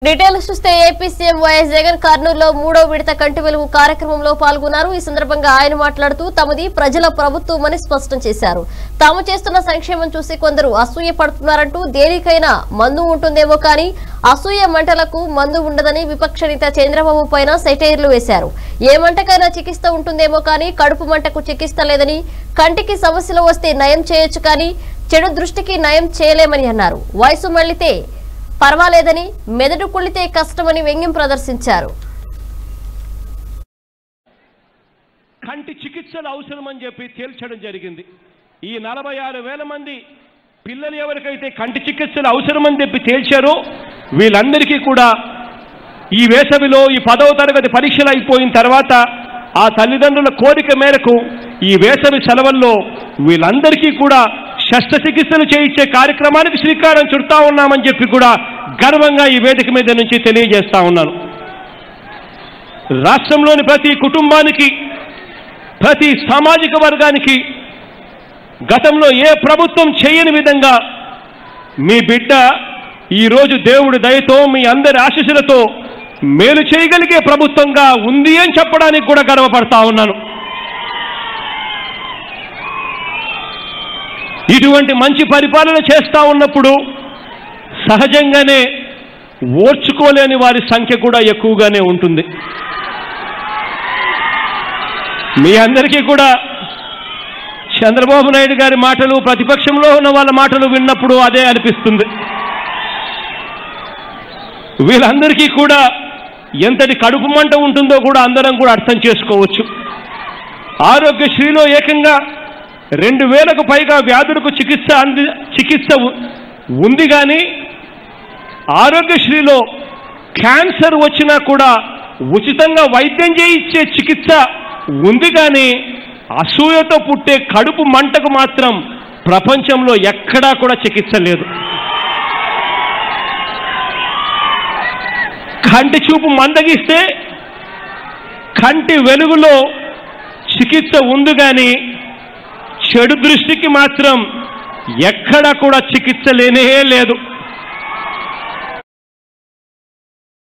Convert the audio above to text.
details చూస్తే AP CM YS Jagan కర్నూలులో మూడో విడత కంటి వెలుగు కార్యక్రమంలో పాల్గొన్నారు ఈ సందర్భంగా ఆయన మాట్లాడుతూ తమది ప్రజల ప్రభుత్వమని స్పష్టం చేశారు తాము చేస్తున్న సంక్షేమం చూసి కొందరు అసూయ పడుతున్నారంటూ దేనికైనా మందు ఉంటుందేమో కానీ అసూయ మంటలకు మందు ఉండదని విపక్ష నేత చంద్రబాబు పైన సెటైర్లు వేశారు ఏ మంటకైనా చికిత్స ఉంటుందేమో కానీ కడుపు మంటకు చికిత్స లేదని కంటికి సమస్యలు వస్తే నయం చేయొచ్చు కానీ చెడు దృష్టికి నయం చేయలేమని అన్నారు వయసు మళ్లితే పర్వాలేదని మెదడు కుళ్ళితే కష్టమని వ్యంగ్యం ప్రదర్శించారు కంటి చికిత్సలు అవసరమని చెప్పి తేల్చడం జరిగింది ఈ నలభై ఆరు వేల మంది పిల్లలు ఎవరికైతే కంటి చికిత్సలు అవసరమని చెప్పి తేల్చారో వీళ్ళందరికీ కూడా ఈ వేసవిలో ఈ పదవ తరగతి పరీక్షలు అయిపోయిన తర్వాత ఆ తల్లిదండ్రుల కోరిక మేరకు ఈ వేసవి సెలవుల్లో వీళ్ళందరికీ కూడా శస్త్రచికిత్సలు చేయించే కార్యక్రమానికి శ్రీకారం చుడతా ఉన్నామని చెప్పి కూడా గర్వంగా ఈ వేదిక మీద నుంచి తెలియజేస్తా ఉన్నాను రాష్ట్రంలోని ప్రతి కుటుంబానికి ప్రతి సామాజిక వర్గానికి గతంలో ఏ ప్రభుత్వం చేయని విధంగా మీ బిడ్డ ఈరోజు దేవుడి దయతో మీ అందరి ఆశీస్సులతో మేలు చేయగలిగే ప్రభుత్వంగా ఉంది అని చెప్పడానికి కూడా గర్వపడతా ఉన్నాను ఇటువంటి మంచి పరిపాలన చేస్తా ఉన్నప్పుడు సహజంగానే ఓర్చుకోలేని వారి సంఖ్య కూడా ఎక్కువగానే ఉంటుంది మీ అందరికీ కూడా చంద్రబాబు నాయుడు గారి మాటలు ప్రతిపక్షంలో ఉన్న వాళ్ళ మాటలు విన్నప్పుడు అదే అనిపిస్తుంది వీళ్ళందరికీ కూడా ఎంతటి కడుపు మంట ఉంటుందో కూడా అందరం కూడా అర్థం చేసుకోవచ్చు ఆరోగ్యశ్రీలో ఏకంగా రెండు వేలకు పైగా వ్యాధులకు చికిత్స అంది చికిత్స ఉ- ఉంది కానీ ఆరోగ్యశ్రీలో క్యాన్సర్ వచ్చినా కూడా ఉచితంగా వైద్యం చేయించే చికిత్స ఉంది కానీ అసూయతో పుట్టే కడుపు మంటకు మాత్రం ప్రపంచంలో ఎక్కడా కూడా చికిత్స లేదు కంటి చూపు మందగిస్తే కంటి వెలుగులో చికిత్స ఉంది కానీ చెడు దృష్టికి మాత్రం ఎక్కడా కూడా చికిత్స లేనే లేదు